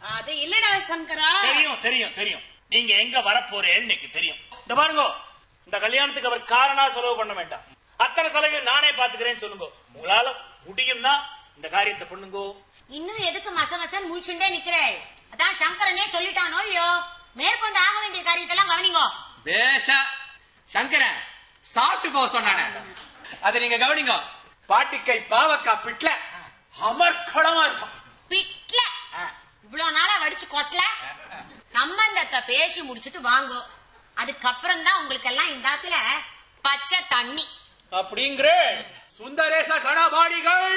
அது இல்லடா சங்கரா தெரியும் தெரியும் தெரியும் நீங்க எங்க வரப்போறேன்னு எனக்கு தெரியும் இந்த பாருங்க இந்த கல்யாணத்துக்கு அவர் காரணா செலவு பண்ண வேண்டாம் அத்தனை செலவையும் நானே பாத்துக்கிறேன்னு சொல்லுங்க உங்களால முடியும்னா இந்த காரியத்தை பண்ணுங்க இன்னும் எதுக்கு மச மசன் முழிச்சுண்டே நிக்கிறேன் அதான் சங்கரனே சொல்லிட்டானோ இல்லையோ மேற்கொண்டு ஆக வேண்டிய காரியத்தெல்லாம் கவனிங்கோ பேஷா சங்கரன் சாப்பிட்டு போக சொன்னானே அது நீங்க கவனிங்க பாட்டிக்கை பாவக்கா பிட்ல அமர்க்களமா இருக்கும் பிட்ல இவ்வளவு நாளா வடிச்சு கொட்டல சம்பந்தத்தை பேசி முடிச்சிட்டு வாங்கோ அதுக்கப்புறம் தான் உங்களுக்கு எல்லாம் இந்த ஆத்துல பச்சை தண்ணி அப்படிங்கிற சுந்தரேச கணபாடிகள்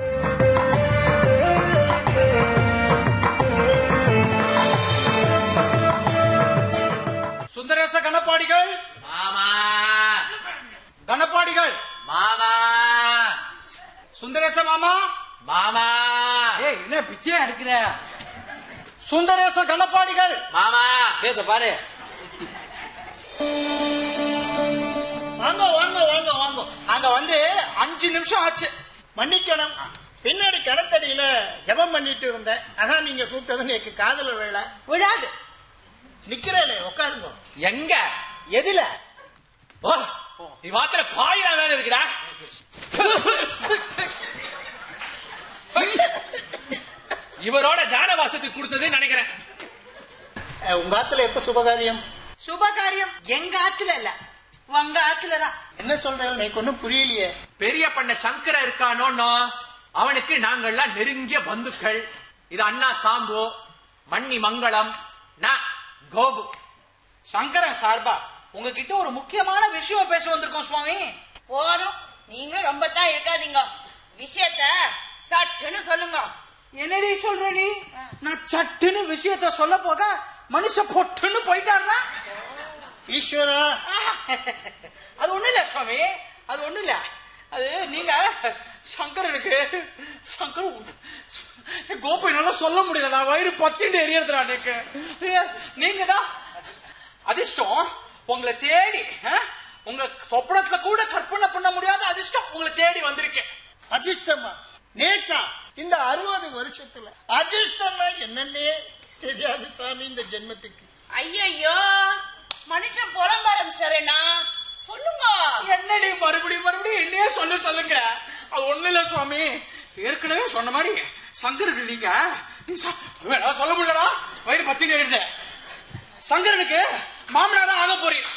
சுந்தரேச கணப்பாடிகள் மாமா கணப்பாடிகள் மாமா சுந்தரேச மாமா மாமா ஏய் என்ன பிச்சை எடுக்கிற சுந்தரேச கணப்பாடிகள் மாமா ஏத பாரு வாங்க வாங்க வாங்க வாங்க அங்க வந்து அஞ்சு நிமிஷம் ஆச்சு மன்னிக்கணும் பின்னாடி கிணத்தடியில ஜெபம் பண்ணிட்டு இருந்தேன் அதான் நீங்க கூப்பிட்டது எனக்கு காதல வேலை விடாது நிக்கிறேனே உட்காருங்க எங்க எதுல ஓ நீ மாத்திர பாயிரா வேற இருக்குடா இவரோட ஜானவாசத்துக்கு கொடுத்தது நினைக்கிறேன் அஹ், உங்க ஆத்துல எப்ப சுபகாரியம் சுபகாரியம் எங்க ஆத்துல இல்ல உங்க ஆத்துல தான் என்ன சொல்றேன் எனக்கு ஒண்ணும் புரியலையே பெரிய பண்ண சங்கர இருக்கானோன்னோ அவனுக்கு நாங்கள்லாம் நெருங்கிய பந்துக்கள் இது அண்ணா சாம்பு மண்ணி மங்களம் நான் கோபு சங்கரன் சார்பா உங்ககிட்ட ஒரு முக்கியமான விஷயம் பேச வந்திருக்கோம் சுவாமி போதும் நீங்களும் ரொம்ப தான் இருக்காதீங்க விஷயத்த சட்டுன்னு சொல்லுங்க என்னடி சொல்ற நீ நான் சட்டுன்னு விஷயத்த சொல்ல போக மனுஷ பொட்டுன்னு போயிட்டாருனா ஈஸ்வரா அது ஒண்ணு இல்ல சுவாமி அது ஒண்ணு இல்ல அது நீங்க சங்கரனுக்கு சங்கர் கோபி நல்லா சொல்ல முடியல நான் வயிறு பத்திட்டு எரியறதுடா எனக்கு நீங்க தான் அதிர்ஷ்டம் உங்களை தேடி ஆ? உங்க சொப்பனத்துல கூட கற்பனை பண்ண முடியாத அதிர்ஷ்டம் உங்களை தேடி வந்திருக்கேன் அதிர்ஷ்டமா நேக்கா இந்த அறுபது வருஷத்துல அதிர்ஷ்டம்னா என்னன்னே தெரியாது சாமி இந்த ஜென்மத்துக்கு ஐயையோ மனுஷன் புலம்பரம் சரேனா சொல்லுங்க என்னடி மறுபடியும் மறுபடியும் என்னையே சொல்ல சொல்லுங்க அது ஒண்ணு இல்ல சுவாமி ஏற்கனவே சொன்ன மாதிரி சங்கருக்கு நீங்க நீ சொ- வேணா சொல்ல முடியலடா வயிறு பத்தி நேரிடுது சங்கரனுக்கு மாமனாரா ஆக போறீங்க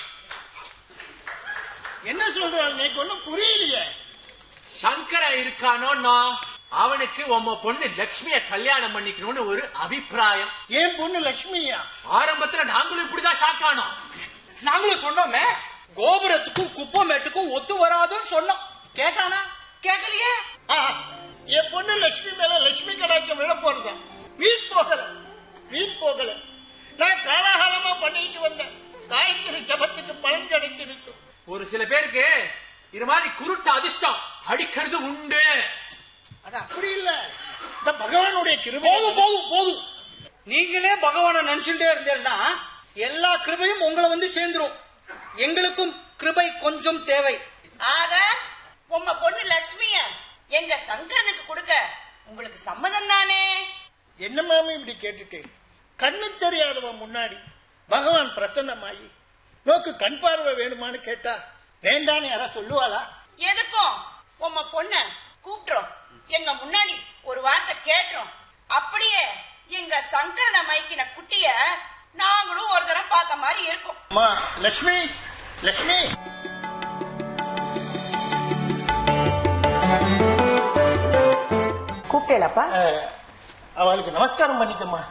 என்ன சொல்றாங்க எனக்கு ஒண்ணும் புரியலையே சங்கர இருக்கானோன்னோ அவனுக்கு உம்ம பொண்ணு லட்சுமிய கல்யாணம் பண்ணிக்கணும்னு ஒரு அபிப்பிராயம் ஏன் பொண்ணு லட்சுமியா ஆரம்பத்துல நாங்களும் இப்படிதான் ஷாக் ஆனோம் நாங்களும் சொன்னோமே கோபுரத்துக்கும் குப்பமேட்டுக்கும் ஒத்து வராதுன்னு சொன்னோம் கேட்டானா கேட்கலையே ஆஹா, என் பொண்ணு லட்சுமி மேல லட்சுமி கடாட்சம் விழ போறதா வீண் போகல வீண் போகல நான் காலாகாலமா பண்ணிட்டு வந்தேன் காயத்ரி ஜபத்துக்கு பலன் கிடைச்சிருக்கு ஒரு சில பேருக்கு இது மாதிரி குருட்டு அதிர்ஷ்டம் அடிக்கிறது உண்டு அது அப்படி இல்ல இந்த பகவானுடைய கிருபை போதும் போதும் போதும் நீங்களே பகவானை நினைச்சுட்டே இருந்தேன்னா எல்லா கிருபையும் உங்களை வந்து சேர்ந்துரும் எங்களுக்கும் கிருபை கொஞ்சம் தேவை ஆக உம்ம பொண்ணு லட்சுமிய எங்க சங்கரனுக்கு கொடுக்க உங்களுக்கு சம்மதம் தானே என்ன மாமி இப்படி கேட்டுட்டு கண்ணு தெரியாதவன் முன்னாடி பகவான் பிரசன்னமாயி நோக்கு கண் பார்வை வேணுமான்னு கேட்டா வேண்டான்னு யாரா சொல்லுவாளா எதுக்கும் உம்ம பொண்ண கூப்பிட்டுறோம் எங்க முன்னாடி ஒரு வார்த்தை கேட்டுறோம் அப்படியே எங்க சங்கரனை மைக்கின குட்டிய நாங்களும் ஒரு தரம் பார்த்த மாதிரி இருக்கும் அம்மா லட்சுமி லட்சுமி கூப்பிட்டேலப்பா அஹ், அவளுக்கு நமஸ்காரம் பண்ணிக்கம்மா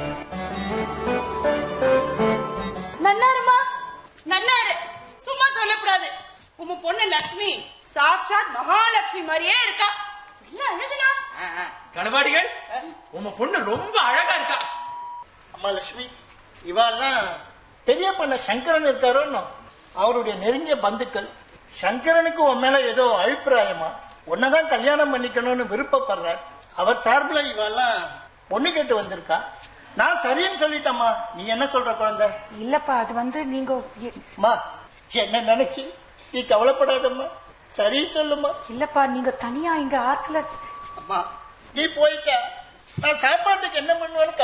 நன்னாருமா நன்னாரு சும்மா சொல்லக்கூடாது உம்ம பொண்ணு லட்சுமி சாக்ஷாத் மகாலட்சுமி மாதிரியே இருக்கா இல்ல அழகுனா கணவாடிகள் உம்ம பொண்ணு ரொம்ப அழகா இருக்கா அம்மா லட்சுமி இவாள்லாம் பெரிய பண்ண சங்கரன் இருக்காரோ இன்னும்? அவருடைய நெருங்கிய பந்துக்கள் சங்கரனுக்கு உன் மேல ஏதோ அபிப்பிராயமா உன்னதான் கல்யாணம் பண்ணிக்கணும்னு விருப்பப்படுறார் அவர் சார்பில் இவெல்லாம் பொண்ணு கேட்டு வந்திருக்கா நான் சரின்னு சொல்லிட்டேம்மா நீ என்ன சொல்ற குழந்தை இல்லப்பா அது வந்து நீங்க இ- அம்மா என்ன நினைச்சு நீ கவலைப்படாதம்மா சரின்னு சொல்லுமா இல்லப்பா நீங்க தனியா இங்க ஆத்துல அம்மா நீ போயிட்ட நான் சாப்பாட்டுக்கு என்ன பண்ணுவேன்னு